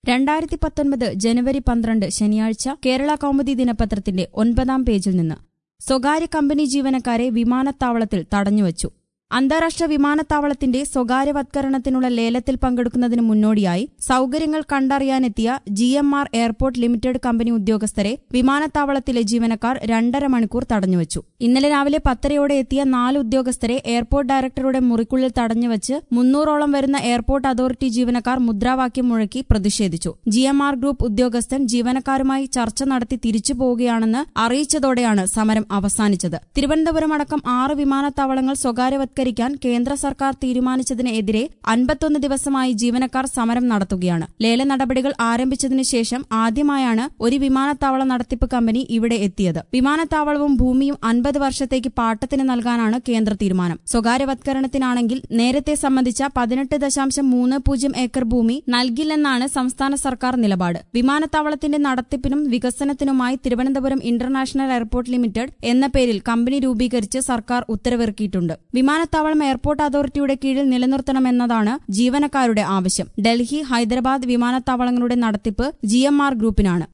രണ്ടായിരത്തി പത്തൊൻപത് ജനുവരി പന്ത്രണ്ട് ശനിയാഴ്ച കേരള കൗമുദി ദിനപത്രത്തിന്റെ ഒൻപതാം പേജിൽ നിന്ന് സ്വകാര്യ കമ്പനി ജീവനക്കാരെ വിമാനത്താവളത്തിൽ തടഞ്ഞുവച്ചു അന്താരാഷ്ട്ര വിമാനത്താവളത്തിന്റെ സ്വകാര്യവത്കരണത്തിനുള്ള ലേലത്തിൽ പങ്കെടുക്കുന്നതിന് മുന്നോടിയായി സൌകര്യങ്ങൾ കണ്ടറിയാനെത്തിയ G M R airport limited company ഉദ്യോഗസ്ഥരെ വിമാനത്താവളത്തിലെ ജീവനക്കാർ രണ്ടര മണിക്കൂർ തടഞ്ഞുവച്ചു ഇന്നലെ രാവിലെ പത്തരയോടെ എത്തിയ നാല് ഉദ്യോഗസ്ഥരെ എയർപോർട്ട് ഡയറക്ടറുടെ മുറിക്കുള്ളിൽ തടഞ്ഞുവച്ച് മുന്നൂറോളം വരുന്ന എയർപോർട്ട് അതോറിറ്റി ജീവനക്കാർ മുദ്രാവാക്യം മുഴക്കി പ്രതിഷേധിച്ചു ജി എം ആർ ഗ്രൂപ്പ് ഉദ്യോഗസ്ഥൻ ജീവനക്കാരുമായി ചർച്ച നടത്തി തിരിച്ചു പോവുകയാണെന്ന് അറിയിച്ചതോടെയാണ് സമരം അവസാനിച്ചത് തിരുവനന്തപുരം അടക്കം ആറ് വിമാനത്താവളങ്ങൾ സ്വകാര്യവത്കരിക്കാൻ കേന്ദ്ര സർക്കാർ തീരുമാനിച്ചതിനെതിരെ അൻപത്തൊന്ന് ദിവസമായി ജീവനക്കാർ സമരം നടത്തുകയാണ് ലേല നടപടികൾ ആരംഭിച്ചതിനു ശേഷം ആദ്യമായാണ് ഒരു വിമാനത്താവള നടത്തിപ്പ് കമ്പനി ഇവിടെ എത്തിയത് വിമാനത്താവളവും ഭൂമിയും അൻപത് വർഷത്തേക്ക് പാട്ടത്തിന് നൽകാനാണ് കേന്ദ്ര തീരുമാനം സ്വകാര്യവത്കരണത്തിനാണെങ്കിൽ നേരത്തെ സംബന്ധിച്ച പതിനെട്ട് ദശാംശം മൂന്ന് പൂജ്യം ഏക്കർ ഭൂമി നൽകില്ലെന്നാണ് സംസ്ഥാന സർക്കാർ നിലപാട് വിമാനത്താവളത്തിന്റെ നടത്തിപ്പിനും വികസനത്തിനുമായി തിരുവനന്തപുരം ഇന്റർനാഷണൽ എയർപോർട്ട് ലിമിറ്റഡ് എന്ന പേരിൽ കമ്പനി രൂപീകരിച്ച് സർക്കാർ ഉത്തരവിറക്കിയിട്ടുണ്ട് വിമാനത്താവളം എയർപോർട്ട് അതോറിറ്റിയുടെ കീഴിൽ നിലനിർത്തണമെന്നതാണ് ജീവനക്കാരുടെ ആവശ്യം ഡൽഹി ഹൈദരാബാദ് വിമാനത്താവളങ്ങളുടെ നടത്തിപ്പ് ജി ഗ്രൂപ്പിനാണ്